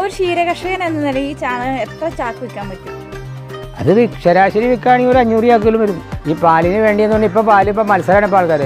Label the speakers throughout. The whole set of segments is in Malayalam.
Speaker 1: ഒരു ക്ഷീരകർഷകൻ എന്ന നിലയിൽ ഈ ചാണകം എത്ര ചാക്ക് വിൽക്കാൻ പറ്റും
Speaker 2: അത് വി- ശരാശരി വിൽക്കുകയാണെങ്കിൽ ഒരു അഞ്ഞൂറ് ചാക്കിലും വരും ഈ പാലിന് വേണ്ടിയെന്ന് പറഞ്ഞാൽ ഇപ്പോൾ പാല് ഇപ്പോൾ മത്സരമാണ് ഇപ്പോൾ ആൾക്കാർ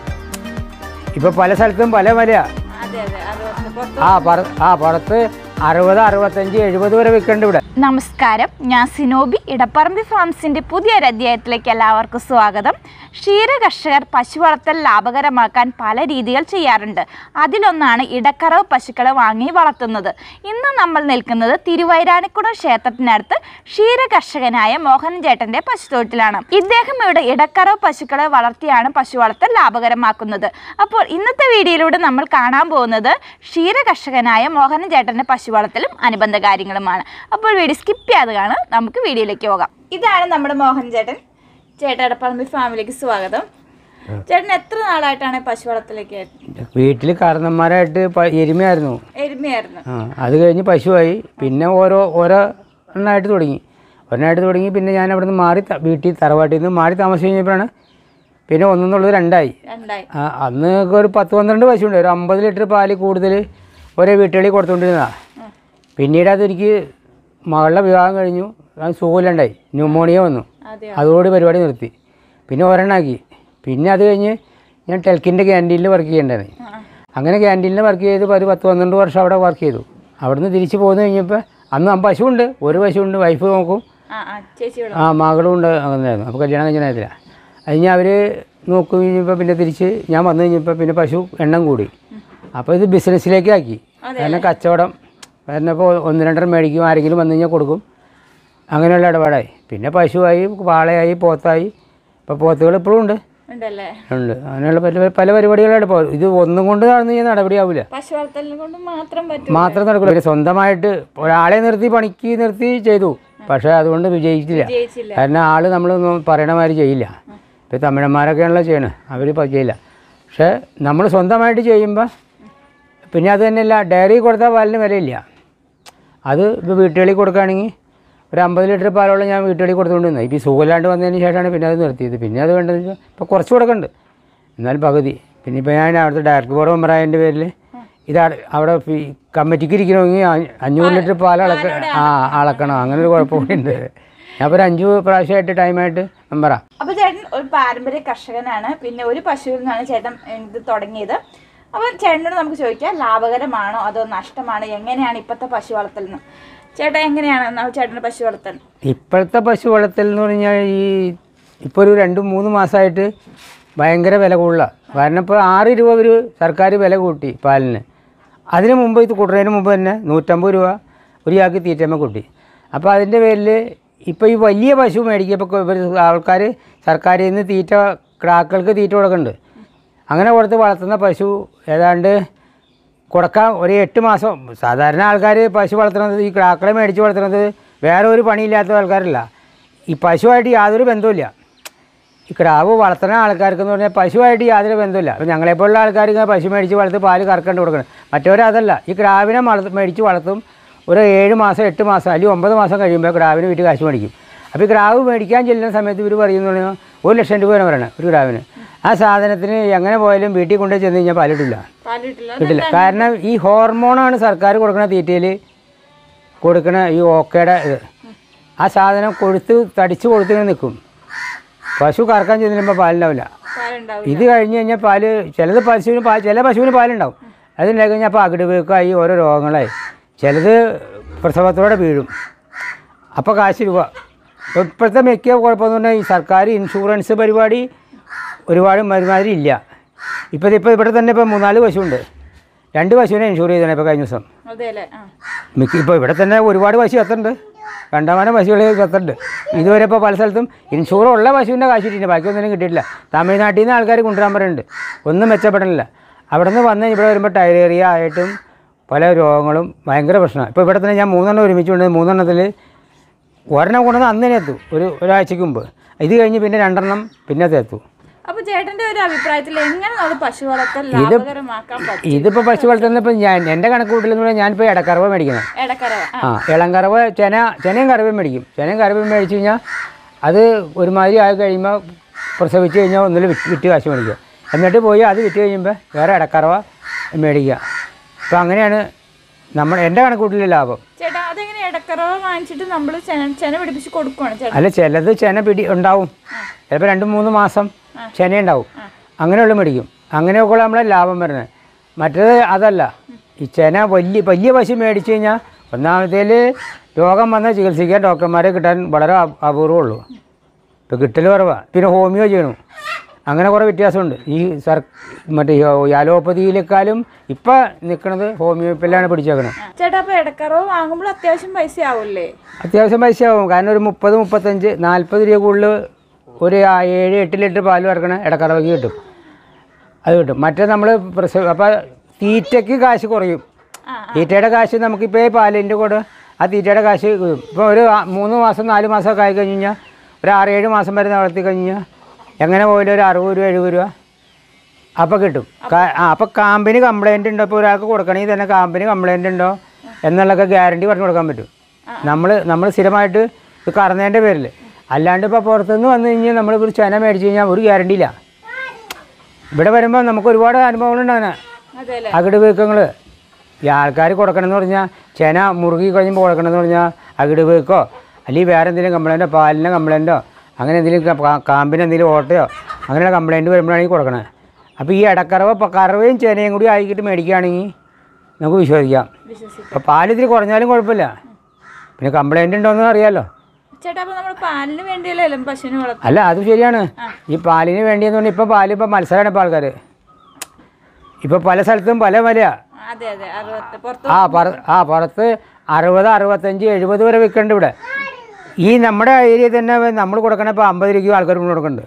Speaker 2: ഇപ്പോൾ പല സ്ഥലത്തും പല വിലയാണ്
Speaker 1: അതെ അതെ അറുപത് പുറത്ത്
Speaker 2: ആ പറ ആ പുറത്ത് അറുപത് അറുപത്തഞ്ച് എഴുപത് വരെ വിൽക്കുന്നുണ്ട് ഇവിടെ
Speaker 1: നമസ്കാരം ഞാൻ സിനോബി ഇടപ്പറമ്പി ഫാംസിന്റെ പുതിയൊരു അധ്യായത്തിലേക്ക് എല്ലാവർക്കും സ്വാഗതം ക്ഷീര കർഷകർ പശു വളർത്തൽ ലാഭകരമാക്കാൻ പല രീതികൾ ചെയ്യാറുണ്ട് അതിലൊന്നാണ് ഇടക്കറവ് പശുക്കളെ വാങ്ങി വളർത്തുന്നത് ഇന്ന് നമ്മൾ നിൽക്കുന്നത് തിരുവൈരാണിക്കുളം ക്ഷേത്രത്തിനടുത്ത് ക്ഷീര കർഷകനായ മോഹൻ ചേട്ടന്റെ പശുത്തൊട്ടിലാണ് ഇദ്ദേഹം ഇവിടെ ഇടക്കറവ് പശുക്കളെ വളർത്തിയാണ് പശു വളർത്തൽ ലാഭകരമാക്കുന്നത് അപ്പോൾ ഇന്നത്തെ വീഡിയോയിലൂടെ നമ്മൾ കാണാൻ പോകുന്നത് ക്ഷീര കർഷകനായ മോഹൻ ചേട്ടന്റെ പശു വളർത്തലും അനുബന്ധ കാര്യങ്ങളുമാണ് അപ്പോൾ വീഡിയോ സ്കിപ്പ് ചെയ്യാതെ കാണാം നമുക്ക് വീഡിയോയിലേക്ക് പോകാം ഇതാണ് നമ്മുടെ മോഹൻ ചേട്ടൻ ചേട്ടൻ എടപ്പറമ്പി ഫാമിലിക്ക് സ്വാഗതം ചേട്ടൻ എത്ര നാളായിട്ടാണ് പശു വളർത്തലേക്ക്
Speaker 2: വീട്ടിൽ കാരണന്മാരായിട്ട് പ- എരുമയായിരുന്നു
Speaker 1: എരുമയായിരുന്നു
Speaker 2: ആ അത് കഴിഞ്ഞ് പശുവായി പിന്നെ ഓരോ ഓരോ എണ്ണമായിട്ട് തുടങ്ങി ഒരെണ്ണമായിട്ട് തുടങ്ങി പിന്നെ ഞാൻ അവിടെ നിന്ന് മാറി ത- വീട്ടിൽ തറവാട്ടിൽ നിന്ന് മാറി താമസിച്ച് കഴിഞ്ഞപ്പോഴാണ് പിന്നെ ഒന്നെന്നുള്ളത് രണ്ടായി
Speaker 1: രണ്ടായി
Speaker 2: ആ, അന്ന് ഒക്കെ ഒരു പത്ത് പന്ത്രണ്ട് പശുണ്ട് ഒരു അമ്പത് ലിറ്റർ പാല് കൂടുതൽ ഒരേ വീട്ടുകളിൽ കൊടുത്തുകൊണ്ടിരുന്നതാണ് പിന്നീട് അതെനിക്ക് മകളുടെ വിവാഹം കഴിഞ്ഞു അത് സുഖമില്ലാണ്ടായി ന്യൂമോണിയ വന്നു
Speaker 1: അതെയോ
Speaker 2: അതോട് പരിപാടി നിർത്തി പിന്നെ ഒരെണ്ണാക്കി പിന്നെ അത് കഴിഞ്ഞ് ഞാൻ ടെൽക്കിൻ്റെ ക്യാൻറ്റീനിൽ വർക്ക് ചെയ്യേണ്ടത്
Speaker 1: ആ,
Speaker 2: അങ്ങനെ ക്യാൻറ്റീനിൽ വർക്ക് ചെയ്ത് ഒരു പത്ത് പന്ത്രണ്ട് വർഷം അവിടെ വർക്ക് ചെയ്തു അവിടുന്ന് തിരിച്ച് പോന്നു കഴിഞ്ഞപ്പോൾ അന്ന് ആ പശുവുണ്ട് ഒരു പശുവുണ്ട് വൈഫ് നോക്കും
Speaker 1: ആ ആ ചേച്ചിയോട്
Speaker 2: ആ മകളും ഉണ്ട് അങ്ങനെയായിരുന്നു അപ്പോൾ കല്യാണം കഴിഞ്ഞാൽ അത് ഞാൻ അവർ നോക്കി കഴിഞ്ഞപ്പോൾ പിന്നെ തിരിച്ച് ഞാൻ വന്നു കഴിഞ്ഞപ്പോൾ പിന്നെ പശു എണ്ണം കൂടി അപ്പോൾ ഇത് ബിസിനസ്സിലേക്ക് ആക്കി കാരണം കച്ചവടം കാരണം ഇപ്പോൾ ഒന്ന് രണ്ടെണ്ണം മേടിക്കും ആരെങ്കിലും വന്നു കഴിഞ്ഞാൽ കൊടുക്കും അങ്ങനെയുള്ള ഇടപാടായി പിന്നെ പശുവായി വാളയായി പോത്തായി ഇപ്പോൾ പോത്തുകൾ ഇപ്പോഴും ഉണ്ട്
Speaker 1: ഉണ്ടല്ലേ
Speaker 2: ഉണ്ട് അങ്ങനെയുള്ള പല പല പരിപാടികളാണ് ഇപ്പോൾ ഇത് ഒന്നും കൊണ്ട് നടന്നു കഴിഞ്ഞാൽ നടപടിയാവില്ല
Speaker 1: പശു വളർത്തലിനെ കൊണ്ട് മാത്രം പറ്റും
Speaker 2: മാത്രം നടക്കില്ല പിന്നെ സ്വന്തമായിട്ട് ഒരാളെ നിർത്തി പണിക്ക് നിർത്തി ചെയ്തു പക്ഷേ അതുകൊണ്ട് വിജയിച്ചില്ല
Speaker 1: ജയിച്ചില്ല
Speaker 2: കാരണം ആൾ നമ്മൾ പറയണ മാതിരി ചെയ്യില്ല ഇപ്പോൾ തമിഴന്മാരൊക്കെയാണല്ലോ ചെയ്യണത് അവർ ചെയ്യില്ല പക്ഷേ നമ്മൾ സ്വന്തമായിട്ട് ചെയ്യുമ്പോൾ പിന്നെ അത് തന്നെയല്ല ഡയറി കൊടുത്താൽ പാലിന് വിലയില്ല അത് ഇപ്പോൾ വീട്ടുകളിൽ കൊടുക്കുകയാണെങ്കിൽ ഒരു അമ്പത് ലിറ്റർ പാലോളം ഞാൻ വീട്ടുകളിൽ കൊടുത്തുകൊണ്ടിരുന്നത് ഇപ്പോൾ ഈ സുഖമില്ലാണ്ട് വന്നതിന് ശേഷമാണ് പിന്നെ അത് നിർത്തിയത് പിന്നെ അത് വേണ്ടത് വെച്ചാൽ ഇപ്പോൾ കുറച്ച് കൊടുക്കുന്നുണ്ട് എന്നാൽ പകുതി പിന്നെ ഇപ്പോൾ ഞാൻ അവിടുത്തെ ഡയറക്ടർ ബോർഡ് മെമ്പറായതിൻ്റെ പേരിൽ ഇത് അവിടെ- അവിടെ ഈ കമ്മിറ്റിക്ക് ഇരിക്കണമെങ്കിൽ അ- അഞ്ഞൂറ് ലിറ്റർ പാൽ അളക്ക ആ അളക്കണം അങ്ങനെ ഒരു കുഴപ്പം കൂടി ഉണ്ട് ഞാൻ ഇപ്പോൾ ഒരു അഞ്ച് പ്രാവശ്യമായിട്ട് ടൈമായിട്ട് മെമ്പറാ
Speaker 1: അപ്പൊ ചേട്ടൻ ഒരു പാരമ്പര്യ കർഷകനാണ് പിന്നെ ഒരു പശുവിൽ നിന്നാണ് ചേട്ടൻ ഇത് തുടങ്ങിയത് അപ്പൊ ചേട്ടനോട് നമുക്ക് ചോദിക്കാം ലാഭകരമാണോ അതോ നഷ്ടമാണോ എങ്ങനെയാണ് ഇപ്പോഴത്തെ പശു വളർത്തൽ എന്ന് ചേട്ടാ എങ്ങനെയാണ് ന- ചേട്ടൻ്റെ പശു വളർത്തൽ
Speaker 2: ഇപ്പോഴത്തെ പശു വളർത്തൽ എന്ന് പറഞ്ഞാൽ ഈ ഇപ്പോൾ ഒരു രണ്ട് മൂന്ന് മാസമായിട്ട് ഭയങ്കര വില കൂടുതലാണ് കാരണം ഇപ്പോൾ ആറ് രൂപ ഒരു സർക്കാർ വില കൂട്ടി പാലിന് അതിന് മുമ്പ് ഇത് കൂട്ടുന്നതിന് മുമ്പ് തന്നെ നൂറ്റമ്പത് രൂപ ഒരു ചാക്ക് തീറ്റമ്മ കൂട്ടി അപ്പോൾ അതിൻ്റെ പേരിൽ ഇപ്പോൾ ഈ വലിയ പശു മേടിക്കുമ്പോൾ ഇവർ ആൾക്കാർ സർക്കാരിൽ നിന്ന് തീറ്റ കിടാക്കൾക്ക് തീറ്റ കൊടുക്കുന്നുണ്ട് അങ്ങനെ കൊടുത്ത് വളർത്തുന്ന പശു ഏതാണ്ട് കൊടുക്കാൻ ഒരു എട്ട് മാസം സാധാരണ ആൾക്കാർ പശു വളർത്തുന്നത് ഈ കിടാക്കളെ മേടിച്ച് വളർത്തുന്നത് വേറെ ഒരു പണിയില്ലാത്ത ആൾക്കാരല്ല ഈ പശുവായിട്ട് യാതൊരു ബന്ധവുമില്ല ഈ കിടാവ് വളർത്തുന്ന ആൾക്കാർക്ക് എന്ന് പറഞ്ഞാൽ പശുവായിട്ട് യാതൊരു ബന്ധമില്ല അപ്പോൾ ഞങ്ങളെപ്പോലുള്ള ആൾക്കാർ ഇങ്ങനെ പശു മേടിച്ച് വളർത്ത് പാല് കറക്കേണ്ടി കൊടുക്കണം മറ്റവരതല്ല ഈ കിടാവിനെ വളർത്ത് മേടിച്ച് വളർത്തും ഒരു ഏഴ് മാസം എട്ട് മാസം അല്ലെങ്കിൽ ഒമ്പത് മാസം കഴിയുമ്പോൾ കിടാവിന് വീട്ടിൽ കാശ് മേടിക്കും അപ്പോൾ ഈ കിടാവ് മേടിക്കാൻ ചെല്ലുന്ന സമയത്ത് ഇവർ പറയുന്നു പറഞ്ഞാൽ ഒരു ലക്ഷം രൂപ വരെ പറയണം ഒരു കിടാവിന് ആ സാധനത്തിന് എങ്ങനെ പോയാലും വീട്ടിൽ കൊണ്ടുപോയി ചെന്ന് കഴിഞ്ഞാൽ പാലിട്ടില്ല
Speaker 1: പാല് കിട്ടില്ല
Speaker 2: കിട്ടില്ല കാരണം ഈ ഹോർമോണാണ് സർക്കാർ കൊടുക്കുന്ന തീറ്റയിൽ കൊടുക്കുന്ന ഈ ഓക്കയുടെ ഇത് ആ സാധനം കൊടുത്ത് തടിച്ച് കൊടുത്ത് ഇങ്ങനെ നിൽക്കും പശു കറക്കാൻ ചെല്ലുമ്പോൾ പാലുണ്ടാവില്ല
Speaker 1: പാലുണ്ടാവും
Speaker 2: ഇത് കഴിഞ്ഞ് കഴിഞ്ഞാൽ പാല് ചിലത് പശുവിന് പാൽ ചില പശുവിന് പാലുണ്ടാവും അതുണ്ടായി കഴിഞ്ഞാൽ അപ്പോൾ അകിടുവീക്കായി ഓരോ രോഗങ്ങളായി ചിലത് പ്രസവത്തോടെ വീഴും അപ്പോൾ കാശ് രൂപ ഇപ്പോഴത്തെ മിക്ക കുഴപ്പമെന്ന് പറഞ്ഞാൽ ഈ സർക്കാർ ഇൻഷുറൻസ് പരിപാടി ഒരുപാട് ഒരുമാതിരി ഇല്ല ഇപ്പോൾ ഇപ്പോൾ ഇവിടെ തന്നെ ഇപ്പോൾ മൂന്നാല് പശുവുണ്ട് രണ്ട് പശുവിനെ ഇൻഷൂർ ചെയ്തതാണ് ഇപ്പോൾ കഴിഞ്ഞ ദിവസം
Speaker 1: അതെ അല്ലേ ആ
Speaker 2: മിക്ക ഇപ്പോൾ ഇവിടെ തന്നെ ഒരുപാട് പശു എത്തുന്നുണ്ട് കണ്ടമാനം പശുകൾ എത്തുന്നുണ്ട് ഇതുവരെ ഇപ്പോൾ പല സ്ഥലത്തും ഇൻഷൂർ ഉള്ള പശുവിൻ്റെ കാശ് കിട്ടിയില്ല ബാക്കിയൊന്നും കിട്ടിയിട്ടില്ല തമിഴ്നാട്ടിൽ നിന്ന് ആൾക്കാർ കൊണ്ടുവരാൻ പറയുന്നുണ്ട് ഒന്നും മെച്ചപ്പെടണില്ല അവിടെ നിന്ന് വന്ന് ഇവിടെ വരുമ്പോൾ ടൈലേറിയ ആയിട്ടും പല രോഗങ്ങളും ഭയങ്കര പ്രശ്നമാണ് ഇപ്പോൾ ഇവിടെ തന്നെ ഞാൻ മൂന്നെണ്ണം ഒരുമിച്ചുണ്ട് മൂന്നെണ്ണത്തിൽ ഒരെണ്ണം കൊണ്ടുവന്ന് അന്ന് തന്നെ എത്തും ഒരു ഒരാഴ്ചയ്ക്ക് മുമ്പ് ഇത് കഴിഞ്ഞ് പിന്നെ രണ്ടെണ്ണം പിന്നത്തെ എത്തും
Speaker 1: അപ്പൊ ചേട്ടന്റെ ഒരു അഭിപ്രായത്തിൽ എങ്ങനെ നമ്മൾ പശു വളർത്തൽ ലാഭകരമാക്കാൻ പറ്റും
Speaker 2: ഇതിപ്പോൾ പശു വളർത്തുന്നപ്പോൾ ഞാൻ എൻ്റെ കണക്ക് കൂട്ടിലെന്ന് പറഞ്ഞാൽ ഞാനിപ്പോൾ ഇടക്കറവ മേടിക്കുന്നത്
Speaker 1: ഇടക്കറവ ആ
Speaker 2: ആ ഇളം കറവ് ചെന ചെനയും കറവയും മേടിക്കും ചെനയും കറവയും മേടിച്ച് കഴിഞ്ഞാൽ അത് ഒരുമാതിരി ആയി കഴിയുമ്പോൾ പ്രസവിച്ച് കഴിഞ്ഞാൽ ഒന്നിൽ വിറ്റ് വിറ്റ് കാശ് മേടിക്കുക എന്നിട്ട് പോയി അത് വിറ്റ് കഴിയുമ്പോൾ വേറെ ഇടക്കറവ മേടിക്കുക അപ്പോൾ അങ്ങനെയാണ് നമ്മൾ എൻ്റെ കണക്കൂട്ടിലെ ലാഭം
Speaker 1: ചേട്ടാ അതെങ്ങനെ ഇടക്കറവ് വാങ്ങിച്ചിട്ട് നമ്മൾ ചെന ചെന പിടിപ്പിച്ച് കൊടുക്കുവാണ് ചേട്ടാ
Speaker 2: അല്ല ചിലത് ചെന പിടി ഉണ്ടാവും ചിലപ്പോൾ രണ്ട് മൂന്ന് മാസം ചെന ഉണ്ടാവും അങ്ങനെയുള്ള മേടിക്കും അങ്ങനെയൊക്കെ നമ്മളെ ലാഭം വരുന്നത് മറ്റേത് അതല്ല ഈ ചെന വലിയ വലിയ പശു മേടിച്ചു കഴിഞ്ഞാൽ ഒന്നാമത്തേൽ രോഗം വന്നാൽ ചികിത്സിക്കാൻ ഡോക്ടർമാരെ കിട്ടാൻ വളരെ അപ- അപൂർവമുള്ളൂ ഇപ്പോൾ കിട്ടൽ കുറവാണ് പിന്നെ ഹോമിയോ ചെയ്യണം അങ്ങനെ കുറേ വ്യത്യാസമുണ്ട് ഈ സർ മറ്റേ ഈ അലോപ്പതിയിലേക്കാളും ഇപ്പം നിൽക്കുന്നത് ഹോമിയോപ്പതിയിലാണ് പിടിച്ചേക്കണത്
Speaker 1: ചേട്ടാ അപ്പൊ ഇടക്കറവ് വാങ്ങുമ്പോൾ അത്യാവശ്യം പൈസ ആവൂല്ലേ
Speaker 2: അത്യാവശ്യം പൈസയാവും കാരണം ഒരു മുപ്പത് മുപ്പത്തഞ്ച് നാൽപ്പത് രൂപ കൂടുതൽ ഒരു ആ ഏഴ് എട്ട് ലിറ്റർ പാൽ വറക്കണ ഇടക്കറവയ്ക്ക് കിട്ടും അത് കിട്ടും മറ്റേ നമ്മൾ പ്രസവ അപ്പോൾ തീറ്റയ്ക്ക് കാശ് കുറയും
Speaker 1: ആ,
Speaker 2: തീറ്റയുടെ കാശ് നമുക്കിപ്പോൾ ഈ പാലിൻ്റെ കൂടെ ആ തീറ്റയുടെ കാശ് കിട്ടും ഇപ്പോൾ ഒരു ആ- മൂന്ന് മാസം നാല് മാസമൊക്കെ ആയി കഴിഞ്ഞ് കഴിഞ്ഞാൽ ഒരു ആറ് ഏഴ് മാസം വരെ വളർത്തി കഴിഞ്ഞ് കഴിഞ്ഞാൽ എങ്ങനെ പോയാലും ഒരു അറുപത് രൂപ എഴുപത് രൂപ അപ്പോൾ കിട്ടും കാ- ആ അപ്പോൾ കാമ്പിന് കംപ്ലൈൻറ്റ് ഉണ്ടോ ഇപ്പോൾ ഒരാൾക്ക് കൊടുക്കണമെങ്കിൽ തന്നെ കാമ്പിന് കംപ്ലൈൻറ്റ് ഉണ്ടോ എന്നുള്ളതൊക്കെ ഗ്യാരണ്ടി പറഞ്ഞു കൊടുക്കാൻ പറ്റും നമ്മൾ നമ്മൾ സ്ഥിരമായിട്ട് ഇത് കറന്നതിൻ്റെ പേരിൽ അല്ലാണ്ട് ഇപ്പോൾ പുറത്തുനിന്ന് വന്നു കഴിഞ്ഞാൽ നമ്മൾ ഒരു ചെന മേടിച്ച് കഴിഞ്ഞാൽ ഒരു ഗ്യാരണ്ടി ഇല്ല ഇവിടെ വരുമ്പോൾ നമുക്ക് ഒരുപാട് അനുഭവങ്ങളുണ്ട് അങ്ങനെ
Speaker 1: അതെ അല്ലേ
Speaker 2: അകിട് വീക്കങ്ങൾ ഈ ആൾക്കാർ കൊടുക്കണമെന്ന് പറഞ്ഞാൽ ചെന മുറുകി കഴിയുമ്പോൾ കൊടുക്കണമെന്ന് പറഞ്ഞാൽ അകിട് വീക്കോ അല്ലെങ്കിൽ വേറെ എന്തെങ്കിലും കംപ്ലൈൻറ്റോ പാലിൻ്റെ കംപ്ലൈൻറ്റോ അങ്ങനെ എന്തെങ്കിലും ക- കാമ്പിന് എന്തെങ്കിലും ഓട്ടയോ അങ്ങനെയുള്ള കംപ്ലൈൻറ്റ് വരുമ്പോഴാണ് ഈ കൊടുക്കണത് അപ്പോൾ ഈ ഇടക്കറവ പ- കറവയും ചെനയും കൂടി ആക്കിയിട്ട് മേടിക്കുകയാണെങ്കിൽ നമുക്ക് വിശ്വസിക്കാം
Speaker 1: വിശ്വസിക്കും
Speaker 2: അപ്പോൾ പാൽ ഇത്തിരി കുറഞ്ഞാലും കുഴപ്പമില്ല പിന്നെ കംപ്ലൈൻറ്റ് ഉണ്ടോയെന്ന് അറിയാമല്ലോ
Speaker 1: ചേട്ടാ അപ്പൊ നമ്മൾ പാലിന് വേണ്ടിയല്ലേ പശുവിനെ വളർത്തും
Speaker 2: അല്ല അത് ശരിയാണ് ഈ പാലിന് വേണ്ടിയെന്ന് പറഞ്ഞാൽ ഇപ്പോൾ പാല് ഇപ്പോൾ മത്സരമാണ് ഇപ്പോൾ ആൾക്കാർ ഇപ്പോൾ പല സ്ഥലത്തും പല വിലയാണ്
Speaker 1: അതെ അതെ അറുപത്തി പുറത്ത്
Speaker 2: ആ പറ ആ പുറത്ത് അറുപത് അറുപത്തഞ്ച് എഴുപത് വരെ വിൽക്കുന്നുണ്ട് ഇവിടെ ഈ നമ്മുടെ ഏരിയയിൽ തന്നെ നമ്മൾ കൊടുക്കണ ഇപ്പോൾ അമ്പത് രൂപയ്ക്ക് ആൾക്കാർ കൊണ്ട് കൊടുക്കുന്നുണ്ട്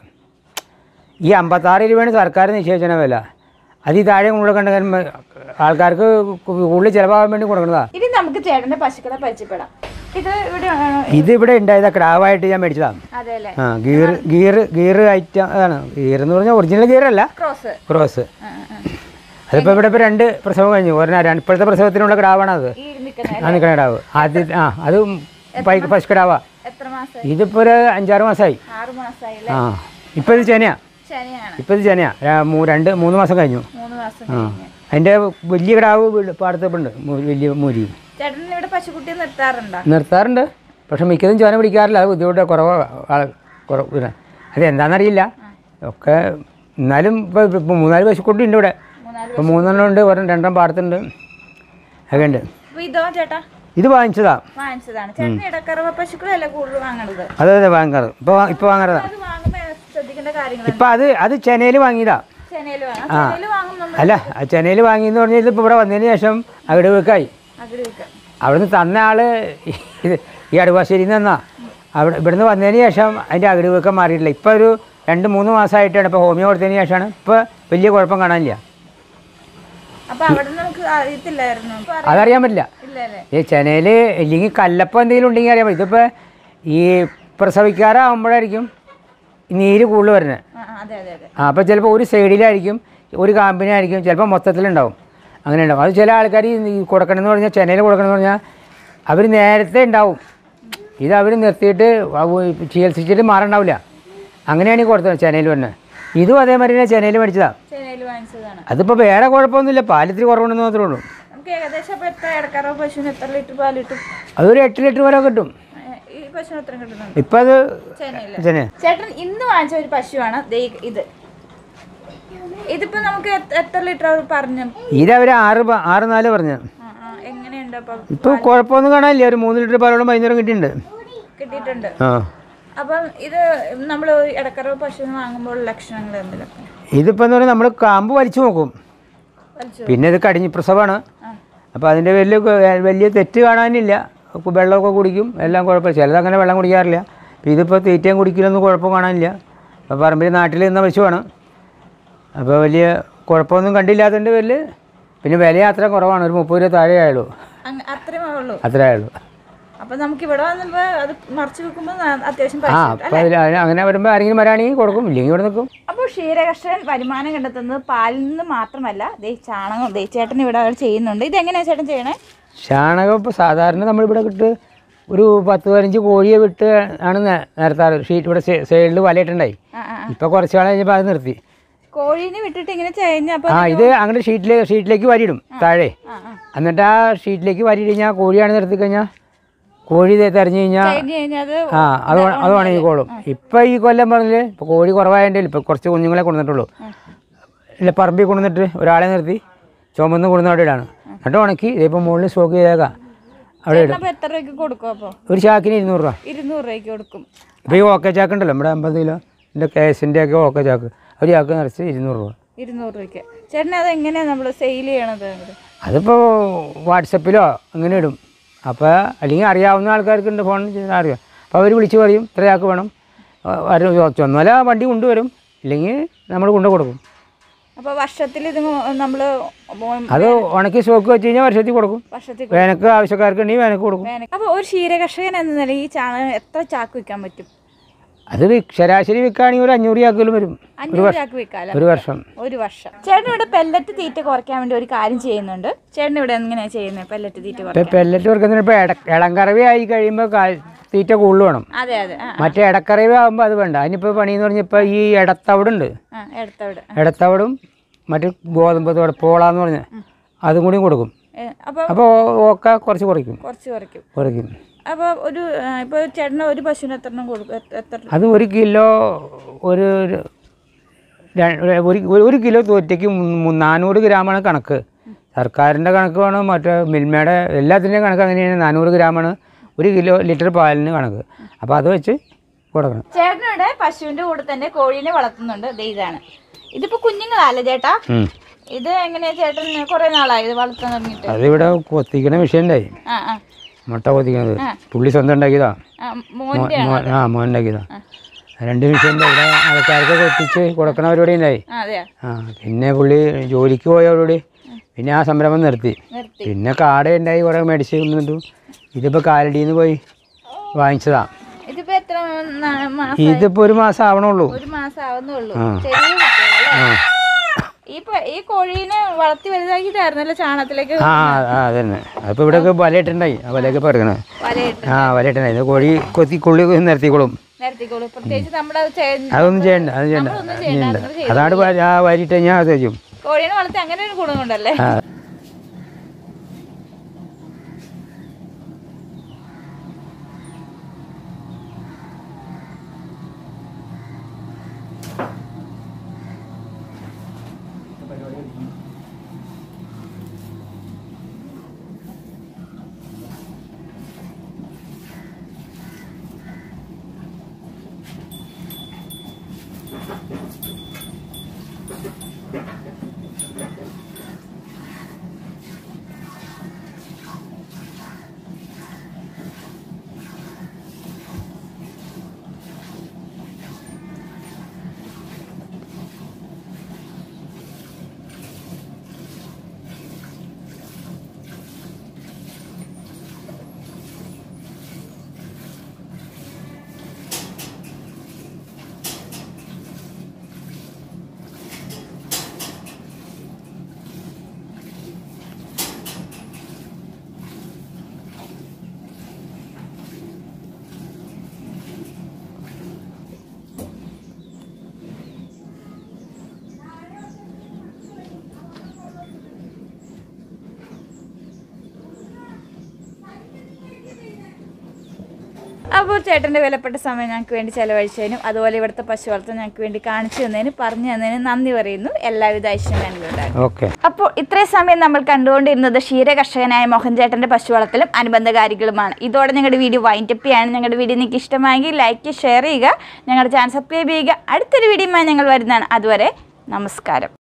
Speaker 2: ഈ അമ്പത്താറ് രൂപയാണ് സർക്കാർ നിശ്ചയിച്ച വില അത് ഈ താഴെ കൊണ്ട് കൊടുക്കേണ്ട കാര്യം ആൾക്കാർക്ക് കൂടുതൽ ചിലവാകാൻ വേണ്ടി കൊടുക്കുന്നതാണ്
Speaker 1: ഇനി നമുക്ക് ചേട്ടന്റെ പശുക്കളെ പരിചയപ്പെടാം ഇത് ഇവിടെ ആണോ?
Speaker 2: ഇത് ഇവിടെ ഉണ്ടായതാ ക്രാവായിട്ട് ഞാൻ മേടിച്ചതാണ്
Speaker 1: അതെ അല്ലേ
Speaker 2: ആ ഗീർ ഗീർ ഗീർ ഐറ്റം അതാണ് ഗീർ എന്ന് പറഞ്ഞാൽ ഒറിജിനൽ ഗീറല്ല
Speaker 1: ക്രോസ്
Speaker 2: ക്രോസ് അതിപ്പോൾ ഇവിടെ ഇപ്പോൾ രണ്ട് പ്രസവം കഴിഞ്ഞു ഒരെണ്ണം ഇപ്പോഴത്തെ പ്രസവത്തിനുള്ള ക്രാവാണ് അത്
Speaker 1: ഈ നിൽക്കുന്ന
Speaker 2: ആ നിൽക്കണ കിടാവ് ആദ്യ ആ അത് പൈ പശു കിടാവാ
Speaker 1: എത്ര മാസം
Speaker 2: ഇതിപ്പോൾ ഒരു അഞ്ചാറ് മാസമായി
Speaker 1: ആറ് മാസമായി
Speaker 2: ആ ഇപ്പോൾ ഇത് ചെനയാ
Speaker 1: ശനിയാണ്
Speaker 2: ഇപ്പോൾ ഇത് ചെനയാ ര- മൂ- രണ്ട് മൂന്ന് മാസം കഴിഞ്ഞു
Speaker 1: മൂന്ന് മാസം
Speaker 2: ആ
Speaker 1: കഴിഞ്ഞ്
Speaker 2: അതിൻ്റെ വലിയ കിടാവ് വീട് പാടത്തുണ്ട് വലിയ മൂരി
Speaker 1: ചേട്ടൻ ഇവിടെ പശുക്കുട്ടിയെ നിർത്താറുണ്ടോ
Speaker 2: നിർത്താറുണ്ട് പക്ഷെ മിക്കതും ചോന പിടിക്കാറില്ല അത് ബുദ്ധിമുട്ട് കുറവ് ആൾ- കുറവ് പിന്നെ അത് എന്താണെന്നറിയില്ല ഒക്കെ എന്നാലും ഇപ്പോൾ ഇപ്പോൾ മൂന്നാല് പശുക്കുട്ടി ഉണ്ട് ഇവിടെ
Speaker 1: മൂന്നാല്
Speaker 2: ഇപ്പോൾ മൂന്നെണ്ണം ഉണ്ട് ഒരെണ്ണം രണ്ടെണ്ണം പാടത്തുണ്ട് ഒക്കെ ഉണ്ട്
Speaker 1: അപ്പൊ ഇതോ ചേട്ടാ
Speaker 2: ഇത് വാങ്ങിച്ചതാ
Speaker 1: വാങ്ങിച്ചതാണ് ചേട്ടൻ ഇടക്കറവ പശുക്കളല്ലേ കൂടുതൽ വാങ്ങണത്
Speaker 2: അതെ അതെ വാങ്ങാറ് ഇപ്പോൾ ഇപ്പോൾ വാങ്ങാറതാ
Speaker 1: അത് വാങ്ങുമ്പോ ശ്രദ്ധിക്കേണ്ട കാര്യങ്ങൾ
Speaker 2: ഇപ്പം അത് അത് ചെനയിൽ വാങ്ങിയതാ
Speaker 1: ചെനയിൽ വാങ്ങാം ചെനയിൽ വാങ്ങും നമ്മൾ
Speaker 2: അല്ല ആ ചെനയിൽ വാങ്ങിയെന്ന് പറഞ്ഞാൽ ഇതിപ്പോൾ ഇവിടെ വന്നതിന് ശേഷം അവിടെ വെക്കായി
Speaker 1: അകടി വെക്കാം
Speaker 2: അവിടുന്ന് തന്ന ആൾ ഇത് ഈ അടുവാശ്ശേരിയിൽ നിന്ന് തന്നാ അവിടെ ഇവിടുന്ന് വന്നതിന് ശേഷം അതിൻ്റെ അകിട് വെക്കാൻ മാറിയിട്ടില്ല ഇപ്പോൾ ഒരു രണ്ട് മൂന്ന് മാസമായിട്ടാണ് ഇപ്പോൾ ഹോമിയോ കൊടുത്തതിന് ശേഷമാണ് ഇപ്പോൾ വലിയ കുഴപ്പം കാണാനില്ല
Speaker 1: അപ്പൊ അവിടെ നമുക്ക് അറിയത്തില്ലായിരുന്നു ഇപ്പൊ അറിയാം.
Speaker 2: അതറിയാൻ പറ്റില്ല
Speaker 1: ഇല്ലല്ലേ
Speaker 2: ഈ ചെനയിൽ ഇല്ലെങ്കിൽ കല്ലപ്പം എന്തെങ്കിലും ഉണ്ടെങ്കിൽ അറിയാൻ പറ്റും ഇതിപ്പോൾ ഈ പ്രസവിക്കാറാകുമ്പോഴായിരിക്കും ഈ നീര് കൂടുതൽ വരുന്നത്
Speaker 1: ആ ആ, അതെ അതെ അതെ
Speaker 2: ആ അപ്പോൾ ചിലപ്പോൾ ഒരു സൈഡിലായിരിക്കും ഒരു കാമ്പിനായിരിക്കും ചിലപ്പോൾ മൊത്തത്തിലുണ്ടാവും അങ്ങനെ ഉണ്ടാവും അത് ചില ആൾക്കാർ ഈ കൊടുക്കണമെന്ന് പറഞ്ഞാൽ ചെന്നൈയിൽ കൊടുക്കണമെന്ന് പറഞ്ഞാൽ അവർ നേരത്തെ ഉണ്ടാവും ഇത് അവർ നിർത്തിയിട്ട് അവ- ചികിത്സിച്ചിട്ട് മാറണ്ടാവില്ല അങ്ങനെയാണ് ഈ കൊടുത്തത് ചെന്നൈയിൽ വരുന്നത് ഇതും അതേമാതിരി തന്നെ ചെന്നൈയിൽ മേടിച്ചതാണ്
Speaker 1: ചെനയിൽ വാങ്ങിച്ചതാണ്
Speaker 2: അതിപ്പോൾ വേറെ കുഴപ്പമൊന്നുമില്ല പാലിത്തിരി കുറവുണ്ടെന്ന് മാത്രമേ ഉള്ളൂ
Speaker 1: നമുക്ക് ഏകദേശം അപ്പൊ എത്ര ഇടക്കറവ പശുവിന് എത്ര ലിറ്റർ പാൽ കിട്ടും
Speaker 2: അതൊരു എട്ട് ലിറ്റർ വരെ കിട്ടും
Speaker 1: ഏ, ഈ പശുവിന് എത്ര കിട്ടുന്നുണ്ട്
Speaker 2: ഇപ്പം അത്
Speaker 1: ചെനയില്
Speaker 2: ചെന്നൈ
Speaker 1: ചേട്ടൻ ഇന്ന് വാങ്ങിച്ച ഒരു പശുവാണ് ദേ ഇത് ഇതിപ്പോ നമുക്ക് എത്ര- എത്ര ലിറ്റർ പറഞ്ഞു
Speaker 2: ഇതവർ ആറ് പ- ആറ് നാല് പറഞ്ഞു
Speaker 1: ആ, ആ, എങ്ങനെയുണ്ട് അപ്പൊ
Speaker 2: ഇപ്പോൾ കുഴപ്പമൊന്നും കാണാനില്ല ഒരു മൂന്ന് ലിറ്റർ പാലോളം വൈകുന്നേരം കിട്ടിയിട്ടുണ്ട്
Speaker 1: കിട്ടിയിട്ടുണ്ട്
Speaker 2: ആ
Speaker 1: അപ്പം ഇത് നമ്മൾ ഇടക്കറവ് പശുവിന് വാങ്ങുമ്പോൾ ലക്ഷണങ്ങൾ എന്തെങ്കിലും
Speaker 2: ഇതിപ്പോൾ എന്ന് പറഞ്ഞാൽ നമ്മൾ കാമ്പ് വലിച്ചു നോക്കും
Speaker 1: വലിച്ചു
Speaker 2: പിന്നെ ഇത് കടിഞ്ഞ് പ്രസവമാണ്
Speaker 1: ആ.
Speaker 2: അപ്പോൾ അതിൻ്റെ വലിയ വലിയ തെറ്റ് കാണാനില്ല കു- വെള്ളമൊക്കെ കുടിക്കും എല്ലാം കുഴപ്പമില്ല ചിലത് അങ്ങനെ വെള്ളം കുടിക്കാറില്ല അപ്പോൾ ഇതിപ്പോൾ തീറ്റയും കുടിക്കലൊന്നും കുഴപ്പം കാണാനില്ല അപ്പോൾ പറമ്പിൽ നാട്ടിൽ നിന്ന പശുവാണ് അപ്പോൾ വലിയ കുഴപ്പമൊന്നും കണ്ടില്ലാത്തതിൻ്റെ പേരിൽ പിന്നെ വില അത്ര കുറവാണ് ഒരു മുപ്പത് രൂപ താഴെ ആയുള്ളൂ
Speaker 1: അങ്ങ- അത്രേ ഉള്ളൂ
Speaker 2: അത്രേ ആയുള്ളൂ
Speaker 1: അപ്പൊ നമുക്ക് ഇവിടെ വന്നപ്പോ അത് മറിച്ച് വെക്കുമ്പോ ന- അത്യാവശ്യം
Speaker 2: ആ
Speaker 1: പൈസ കിട്ടും.
Speaker 2: അപ്പോൾ അതിൽ അതിന് അങ്ങനെ വരുമ്പോൾ ആരെങ്കിലും വരാണെങ്കിൽ കൊടുക്കും ഇല്ലെങ്കിൽ ഇവിടെ നിൽക്കും
Speaker 1: അപ്പോൾ ക്ഷീരകർഷകൻ വരുമാനം കണ്ടെത്തുന്നത് പാലിൽ നിന്ന് മാത്രമല്ല ദേ ചാണകം ദേ ചേട്ടൻ ഇവിടെ അവർ ചെയ്യുന്നുണ്ട് ഇത് എങ്ങനെയാ ചേട്ടൻ ചെയ്യണേ
Speaker 2: ചാണകം ഇപ്പോൾ സാധാരണ നമ്മളിവിടെ കിട്ട് ഒരു പത്ത് പതിനഞ്ച് കോഴിയെ വിട്ട് ആണ് നേ- നേരത്താറ് ഷീറ്റ് ഇവിടെ സൈഡിൽ വലയിട്ടുണ്ടായി
Speaker 1: ആ ആ
Speaker 2: ഇപ്പോൾ കുറച്ച് കാലം കഴിഞ്ഞപ്പോൾ അത് നിർത്തി
Speaker 1: കോഴീനെ വിട്ടിട്ട് ഇങ്ങനെ ചെയ്യുന്ന അപ്പൊ
Speaker 2: ആ ഇത് അങ്ങനെ ഷീറ്റിലേക്ക് ഷീറ്റിലേക്ക് വരിയിടും താഴെ
Speaker 1: ആ, ആ.
Speaker 2: എന്നിട്ട് ആ ഷീറ്റിലേക്ക് വരി കഴിഞ്ഞാൽ കോഴിയാണ് നിർത്തി കഴിഞ്ഞാൽ കോഴി ദേ തെരഞ്ഞു കഴിഞ്ഞാൽ
Speaker 1: കഴിഞ്ഞ് കഴിഞ്ഞാൽ അത്
Speaker 2: ആ അത് ഉണ- അത് ഉണങ്ങിക്കോളും ഇപ്പം ഈ കൊല്ലം പറഞ്ഞില്ലേ ഇപ്പോൾ കോഴി കുറവായതിൻ്റെ ഇപ്പം കുറച്ച് കുഞ്ഞുങ്ങളെ കൊണ്ടുവന്നിട്ടുള്ളൂ ഇല്ല പറമ്പിൽ കൊണ്ടുവന്നിട്ട് ഒരാളെ നിർത്തി ചുമന്ന് കൊണ്ടുവന്ന് അവിടെ ഇടാണ് എന്നിട്ട് ഉണക്കി ഇതിപ്പോൾ മുകളിൽ സ്റ്റോക്ക് ചെയ്തേക്കാം അവിടെ ഇടും
Speaker 1: അപ്പൊ എത്ര രൂപയ്ക്ക് കൊടുക്കും അപ്പൊ
Speaker 2: ഒരു ചാക്കിന് ഇരുന്നൂറ് രൂപ
Speaker 1: ഇരുന്നൂറ് രൂപയ്ക്ക് കൊടുക്കും
Speaker 2: ഇപ്പോൾ ഈ ഓക്ക ചാക്ക് ഉണ്ടല്ലോ നമ്മുടെ അമ്പത് കിലോ എൻ്റെ കേസിൻ്റെ ഒക്കെ ഓക്ക ചാക്ക് ഒരു ചാക്ക് നിറച്ച് ഇരുന്നൂറ് രൂപ
Speaker 1: ഇരുന്നൂറ് രൂപയ്ക്ക് ചേട്ടൻ അത് എങ്ങനെയാ നമ്മൾ സെയിൽ ചെയ്യണത് അങ്ങട്?
Speaker 2: അതിപ്പോൾ വാട്സപ്പിലോ അങ്ങനെ ഇടും അപ്പോൾ അല്ലെങ്കിൽ അറിയാവുന്ന ആൾക്കാർക്ക് ഫോൺ ചെയ്താൽ അറിയാം അപ്പോൾ അവർ വിളിച്ച് പറയും ഇത്ര ചാക്ക് വേണം വരും ചൊന്നല വണ്ടി കൊണ്ടുവരും ഇല്ലെങ്കിൽ നമ്മൾ കൊണ്ടു കൊടുക്കും
Speaker 1: അപ്പൊ വർഷത്തിൽ ഇത് നമ്മള് മോ-
Speaker 2: അത് ഉണക്കി സ്റ്റോക്ക് വെച്ച് കഴിഞ്ഞാൽ വർഷത്തിൽ കൊടുക്കും
Speaker 1: വർഷത്തിൽ
Speaker 2: വേനക്ക് ആവശ്യക്കാർക്ക് ഉണ്ടെങ്കിൽ വേനക്ക് കൊടുക്കും
Speaker 1: വേനൽ- അപ്പൊ ഒരു ക്ഷീര കർഷകൻ എന്ന നിലയിൽ ഈ ചാണകം എത്ര ചാക്ക് വിൽക്കാൻ പറ്റും
Speaker 2: അത് വി- ശരാശരി വിൽക്കുകയാണെങ്കിൽ ഒരു അഞ്ഞൂറ് ചാക്കുകളും വരും
Speaker 1: അഞ്ഞൂറ് ചാക്ക് വിൽക്കാലോ
Speaker 2: ഒരു വർഷം
Speaker 1: ഒരു വർഷം ചേട്ടൻ ഇവിടെ പെല്ലറ്റ് തീറ്റ കുറയ്ക്കാൻ വേണ്ടി ഒരു കാര്യം ചെയ്യുന്നുണ്ട് ചേട്ടൻ ഇവിടെ എങ്ങനെയാ ചെയ്യുന്നത് പെല്ലറ്റ് തീറ്റ കുറയ്ക്കാൻ
Speaker 2: ഇപ്പം പെല്ലറ്റ് കൊടുക്കുന്നതിന് ഇപ്പോൾ ഇട ഇളങ്കറവി ആയി കഴിയുമ്പോൾ കാ- തീറ്റ കൂടുതൽ വേണം
Speaker 1: അതെ അതെ ആ
Speaker 2: മറ്റേ ഇടക്കറവി ആകുമ്പോൾ അത് വേണ്ട അതിനിപ്പോൾ പണിയെന്ന് പറഞ്ഞാൽ ഇപ്പോൾ ഈ ഇടത്തവിടുണ്ട്
Speaker 1: ആ എടുത്തവിടെ
Speaker 2: ഇടത്തവിടും മറ്റു ഗോതമ്പ് തോട് പോളാന്ന് പറഞ്ഞ അതും കൂടിയും കൊടുക്കും
Speaker 1: അപ്പൊ
Speaker 2: അപ്പോൾ ഓക്ക കുറച്ച് കുറയ്ക്കും
Speaker 1: കുറച്ച് കുറയ്ക്കും
Speaker 2: കുറയ്ക്കും
Speaker 1: അപ്പൊ ഒരു ആ, ഇപ്പൊ ചേട്ടന് ഒരു പശുവിന് എത്ര എണ്ണം കൊടുക്കും എത്ര- എത്ര
Speaker 2: അത് ഒരു കിലോ ഒരു ഒരു ര- ഒരു ഒരു കിലോ തോറ്റയ്ക്ക് മു- മു- നാനൂറ് ഗ്രാമാണ് കണക്ക് സർക്കാരിൻ്റെ കണക്ക് വേണം മറ്റേ മിൽമയുടെ എല്ലാത്തിൻ്റെയും കണക്ക് അങ്ങനെയാണ് നാനൂറ് ഗ്രാമാണ് ഒരു കിലോ ലിറ്റർ പാലിന് കണക്ക് അപ്പോൾ അത് വെച്ച് കൊടുക്കണം
Speaker 1: ചേട്ടനിവിടെ പശുവിന്റെ കൂടെ തന്നെ കോഴീനെ വളർത്തുന്നുണ്ട് ദേ ഇതാണ് ഇതിപ്പോ കുഞ്ഞുങ്ങളല്ലേ ചേട്ടാ
Speaker 2: ഉം.
Speaker 1: ഇത് എങ്ങനെയാ ചേട്ടൻ കുറെ നാളായി ഇത് വളർത്താൻ തുടങ്ങിയിട്ട്
Speaker 2: അതിവിടെ കൊത്തിക്കണ വിഷയമുണ്ടായി
Speaker 1: ആ ആ
Speaker 2: മുട്ട കൊത്തിക്കണത് പുള്ളി സ്വന്തം ഉണ്ടാക്കിയതാ
Speaker 1: ആ, മോന്റെ
Speaker 2: മോൻ ആ മോൻ ഉണ്ടാക്കിയതാ രണ്ട് വിഷയമുണ്ട് ഇവിടെ ആൾക്കാർക്ക് കൊത്തിച്ച് കൊടുക്കണ പരിപാടി ഉണ്ടായി
Speaker 1: ആ അതെയാ
Speaker 2: ആ പിന്നെ പുള്ളി ജോലിക്ക് പോയതോടുകൂടി പിന്നെ ആ സംരംഭം നിർത്തി
Speaker 1: നിർത്തി
Speaker 2: പിന്നെ കാട ഉണ്ടായി കുറേ മേടിച്ച് കൊണ്ടിട്ടു ഇതിപ്പോൾ കാലടിയിൽ നിന്ന് പോയി വാങ്ങിച്ചതാ
Speaker 1: ഇതിപ്പോ എത്ര ന- മാസം
Speaker 2: ഇതിപ്പോൾ ഒരു മാസം ആവണുള്ളൂ
Speaker 1: ഒരു മാസം ആവുന്നുള്ളൂ
Speaker 2: ആ.
Speaker 1: ചെറിയ കുട്ടികളല്ലേ
Speaker 2: ആ
Speaker 1: ഈ പ- ഈ കോഴീനെ വളർത്തി വലുതാക്കിയിട്ടായിരുന്നല്ലോ ചാണകത്തിലേക്ക്
Speaker 2: ആ ആ അതന്നെ അതിപ്പോൾ ഇവിടെയൊക്കെ വലയിട്ടുണ്ടായി ആ വലയൊക്കെ പറയണേ
Speaker 1: വലയിട്ട്
Speaker 2: ആ വലയിട്ടുണ്ടായി ഇത് കോഴി കൊത്തി കൊള്ളി നിർത്തിക്കോളും
Speaker 1: നിർത്തിക്കോളൂ പ്രത്യേകിച്ച് നമ്മുടെ ചെ-
Speaker 2: അതൊന്നും ചെയ്യണ്ട അത് ചെയ്യണ്ട
Speaker 1: നമ്മളൊന്നും ചെയ്യണ്ട,
Speaker 2: ചെയ്യണ്ട
Speaker 1: അത് ചെയ്ത്
Speaker 2: അതാണ് വരി- ആ വരിയിട്ട് കഴിഞ്ഞാൽ അത് ചെയ്യും
Speaker 1: കോഴീനെ വളർത്തി അങ്ങനെ ഒരു ഗുണമുണ്ടല്ലേ
Speaker 2: ആ
Speaker 1: അപ്പോൾ ചേട്ടൻ്റെ വിലപ്പെട്ട സമയം ഞങ്ങൾക്ക് വേണ്ടി ചെലവഴിച്ചതിനും അതുപോലെ ഇവിടുത്തെ പശു വളർത്തൽ ഞങ്ങൾക്ക് വേണ്ടി കാണിച്ചു തന്നതിനും പറഞ്ഞു തന്നതിനും നന്ദി പറയുന്നു എല്ലാവിധ ഐശ്വര്യങ്ങളും
Speaker 2: ഓക്കെ
Speaker 1: അപ്പോൾ ഇത്രയും സമയം നമ്മൾ കണ്ടുകൊണ്ടിരുന്നത് ക്ഷീര കർഷകനായ മോഹൻ ചേട്ടൻ്റെ പശു വളർത്തലും അനുബന്ധ കാര്യങ്ങളുമാണ് ഇതോടെ ഞങ്ങളുടെ വീഡിയോ വൈൻഡപ്പ് ചെയ്യാണ് ഞങ്ങളുടെ വീഡിയോ നിങ്ങൾക്ക് ഇഷ്ടമായെങ്കിൽ ലൈക്ക് ഷെയർ ചെയ്യുക ഞങ്ങളുടെ ചാനൽ സബ്സ്ക്രൈബ് ചെയ്യുക അടുത്തൊരു വീഡിയോയുമായി ഞങ്ങൾ വരുന്നതാണ് അതുവരെ നമസ്കാരം